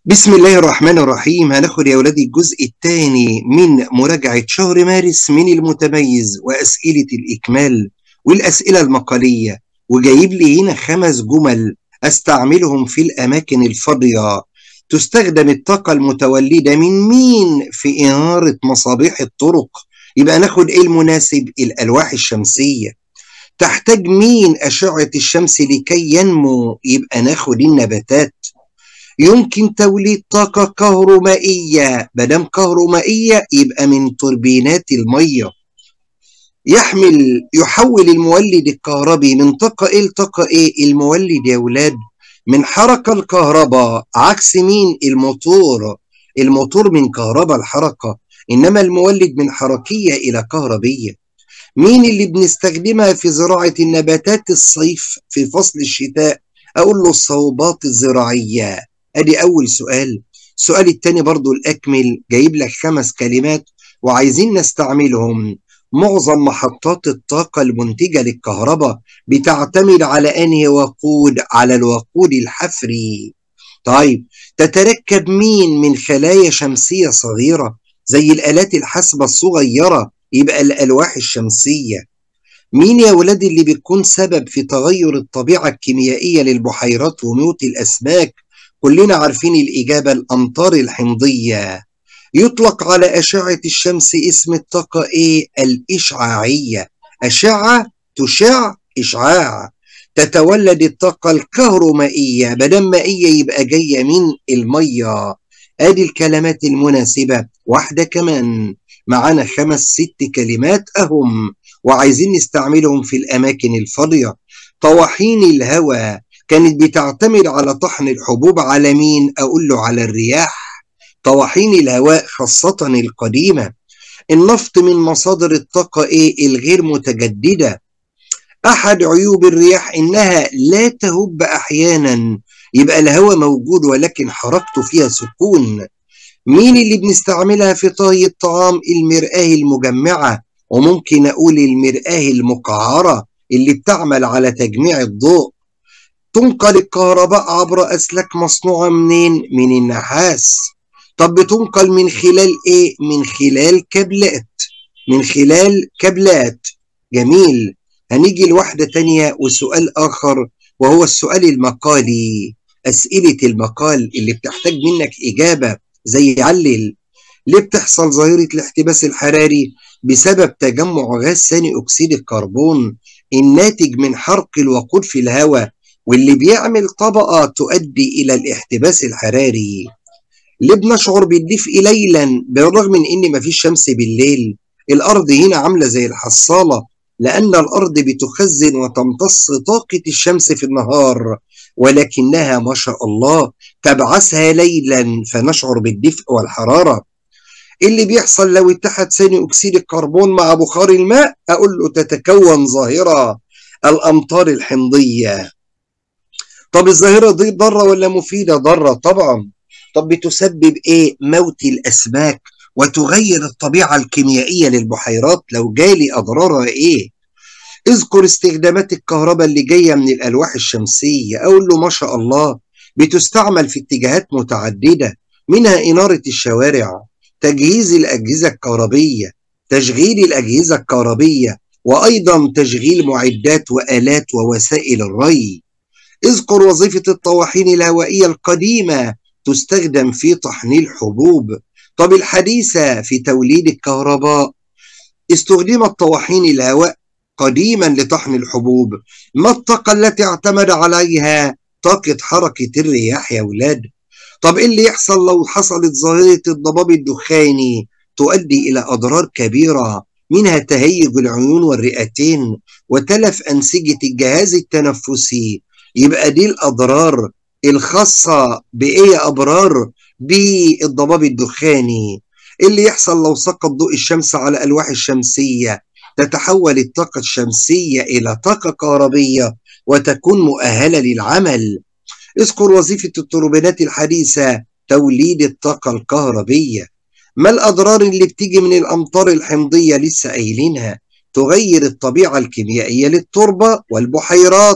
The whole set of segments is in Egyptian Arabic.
بسم الله الرحمن الرحيم هناخد يا ولادي الجزء الثاني من مراجعة شهر مارس من المتميز وأسئلة الإكمال والأسئلة المقالية وجايب لي هنا خمس جمل أستعملهم في الأماكن الفاضية تستخدم الطاقة المتولدة من مين في إنارة مصابيح الطرق يبقى ناخد إيه المناسب الألواح الشمسية تحتاج مين أشعة الشمس لكي ينمو يبقى ناخد النباتات يمكن توليد طاقة كهرومائية مادام كهرومائية يبقى من توربينات المية يحمل يحول المولد الكهربي من طاقة إيه لطاقة إيه المولد يا ولاد من حركة الكهرباء عكس مين الموتور الموتور من كهرباء الحركة إنما المولد من حركية إلى كهربية مين اللي بنستخدمها في زراعة النباتات الصيف في فصل الشتاء أقول له الصوبات الزراعية ادي اول سؤال السؤال التاني برضو الاكمل جايب لك خمس كلمات وعايزين نستعملهم معظم محطات الطاقة المنتجة للكهرباء بتعتمد على انهي وقود على الوقود الحفري طيب تتركب مين من خلايا شمسية صغيرة زي الآلات الحاسبة الصغيرة يبقى الألواح الشمسية مين يا ولاد اللي بيكون سبب في تغير الطبيعة الكيميائية للبحيرات وموت الأسماك كلنا عارفين الإجابة الأمطار الحمضية يطلق على أشعة الشمس اسم الطاقة إيه؟ الإشعاعية أشعة تشع إشعاع تتولد الطاقة الكهرومائية بدل مائية يبقى جاية من المية آدي الكلمات المناسبة واحدة كمان معانا خمس ست كلمات أهم وعايزين نستعملهم في الأماكن الفاضية طواحين الهواء كانت بتعتمد على طحن الحبوب على مين؟ أقول له على الرياح طواحين الهواء خاصة القديمة النفط من مصادر الطاقة إيه؟ الغير متجددة أحد عيوب الرياح إنها لا تهب أحيانا يبقى الهواء موجود ولكن حركته فيها سكون مين اللي بنستعملها في طهي الطعام المرآة المجمعة وممكن أقول المرآة المقعرة اللي بتعمل على تجميع الضوء تنقل الكهرباء عبر أسلاك مصنوعة منين؟ من النحاس طب بتنقل من خلال إيه؟ من خلال كابلات من خلال كابلات جميل هنيجي لواحدة تانية وسؤال آخر وهو السؤال المقالي أسئلة المقال اللي بتحتاج منك إجابة زي علل ليه بتحصل ظاهرة الاحتباس الحراري بسبب تجمع غاز ثاني أكسيد الكربون الناتج من حرق الوقود في الهواء واللي بيعمل طبقة تؤدي إلى الاحتباس الحراري ليه بنشعر بالدفء ليلا بالرغم من إن مفيش شمس بالليل الأرض هنا عاملة زي الحصالة لأن الأرض بتخزن وتمتص طاقة الشمس في النهار ولكنها ما شاء الله تبعثها ليلا فنشعر بالدفء والحرارة اللي بيحصل لو اتحد ثاني أكسيد الكربون مع بخار الماء أقول له تتكون ظاهرة الأمطار الحمضية طب الظاهرة دي ضارة ولا مفيدة؟ ضارة طبعا طب بتسبب ايه؟ موت الأسماك وتغير الطبيعة الكيميائية للبحيرات لو جالي أضرارها ايه؟ اذكر استخدامات الكهرباء اللي جاية من الألواح الشمسية أقول له ما شاء الله بتستعمل في اتجاهات متعددة منها إنارة الشوارع تجهيز الأجهزة الكهربية تشغيل الأجهزة الكهربية وأيضا تشغيل معدات وآلات ووسائل الري اذكر وظيفة الطواحين الهوائية القديمة تستخدم في طحن الحبوب طب الحديثة في توليد الكهرباء استخدمت طواحين الهواء قديما لطحن الحبوب ما الطاقة التي اعتمد عليها طاقة حركة الرياح يا ولاد طب ايه اللي يحصل لو حصلت ظاهرة الضباب الدخاني تؤدي إلى أضرار كبيرة منها تهيج العيون والرئتين وتلف أنسجة الجهاز التنفسي يبقى دي الأضرار الخاصة بإيه أبرار بالضباب الدخاني اللي يحصل لو سقط ضوء الشمس على ألواح الشمسية تتحول الطاقة الشمسية إلى طاقة كهربية وتكون مؤهلة للعمل اذكر وظيفة التوربينات الحديثة توليد الطاقة الكهربية ما الأضرار اللي بتيجي من الأمطار الحمضية لسه قايلينها تغير الطبيعة الكيميائية للتربة والبحيرات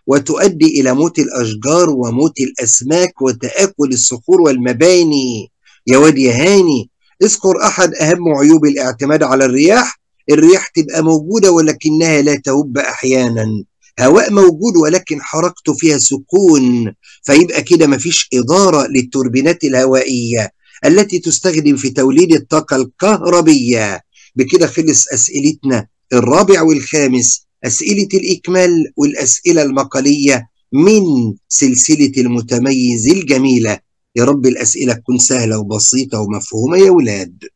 وتؤدي إلى موت الأشجار وموت الأسماك وتآكل الصخور والمباني يا واد يا هاني اذكر أحد أهم عيوب الاعتماد على الرياح الرياح تبقى موجودة ولكنها لا تهب أحيانا هواء موجود ولكن حركته فيها سكون فيبقى كده مفيش إدارة للتوربينات الهوائية التي تستخدم في توليد الطاقة الكهربية بكده خلص أسئلتنا الرابع والخامس أسئلة الإكمال والأسئلة المقالية من سلسلة المتميز الجميلة يا رب الأسئلة تكون سهلة وبسيطة ومفهومة يا ولاد